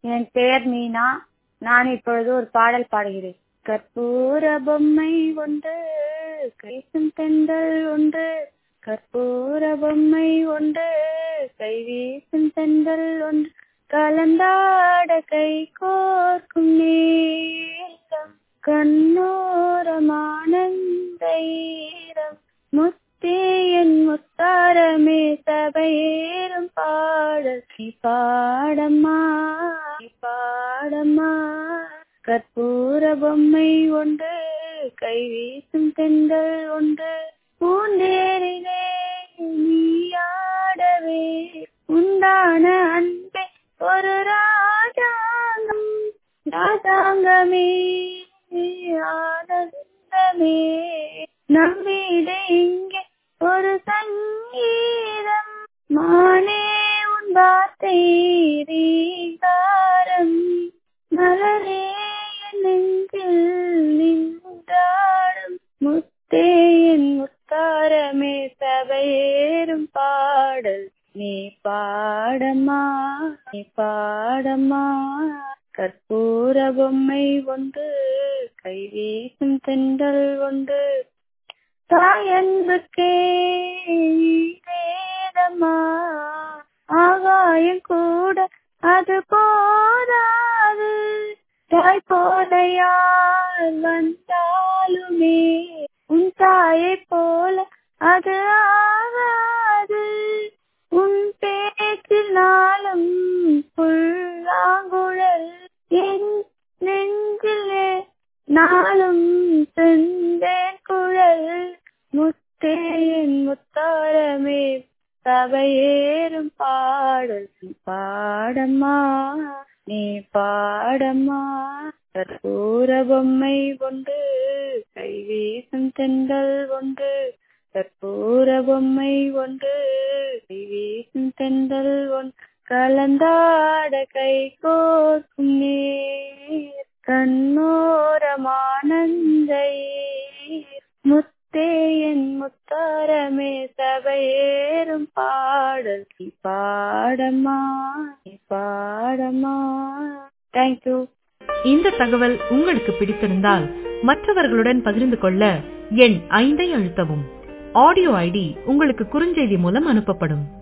என் பெயர் மீனா நான் இப்பொழுது ஒரு பாடல் பாடுகிறேன் கற்பூர பொம்மை ஒன்று கைசும் தென்றல் ஒன்று கற்பூர பொம்மை ஒன்று கை வீசும் தென்றல் ஒன்று கலந்தாட கை கோர்க்கும் நீளம் கண்ணோரமானந்த ஈரம் முத்தே என் முத்தாரமே சபையேறும் பாடல் நீ பாடம்மா நீ பாடம்மா கற்பூர பொம்மை ஒன்று கை வீசும் தென்றல் ஒன்று பூந்தேரிலே நீயாடவே உண்டான அன்பே ஒரு ராஜாங்கம் ராஜாங்கமே ஆனந்தமே நம்பிடை இங்கே ஒரு சங்கீதம் மானே உன் வார்த்தை ரீகாரம் மலரே என் நெஞ்சில் நின்றாடும் முத்தே என் முத்தாரமே சபையேறும் பாடல் நீ பாடம்மா நீ பாடம்மா கற்பூர பொம்மை ஒன்று கை வீசும் தென்றல் ஒன்று தாயன்புக்கே வேதம்மா ஆகாயம் கூட அது போதாது தாய் போதையால் வந்தாலுமே உன் தாயை போல அது ஆகாது உன் பேச்சினாலும் புல்லாங்குழல் என் நெஞ்சிலே நாளும் செந்தேன் குழல் முத்தே என் முத்தாரமே சபையேறும் பாடல் பாடம்மா நீ பாடம்மா கற்பூர பொம்மை ஒன்று கை வீசும் தென்றல் ஒன்று கற்பூர பொம்மை ஒன்று கை வீசும் தென்றல் ஒன்று கலந்தாட கை கோர்க்கும் நீர் கண்ணோரமானந்தை முத்தே என் முத்தாரமே சபையேறும் பாடல் நீ பாடம்மா நீ பாடம்மா தேங்க்யூ இந்த தகவல் உங்களுக்கு பிடித்திருந்தால் மற்றவர்களுடன் பகிர்ந்து கொள்ள எண் ஐந்தை அழுத்தவும் ஆடியோ ஐடி உங்களுக்கு குறுஞ்செய்தி மூலம் அனுப்பப்படும்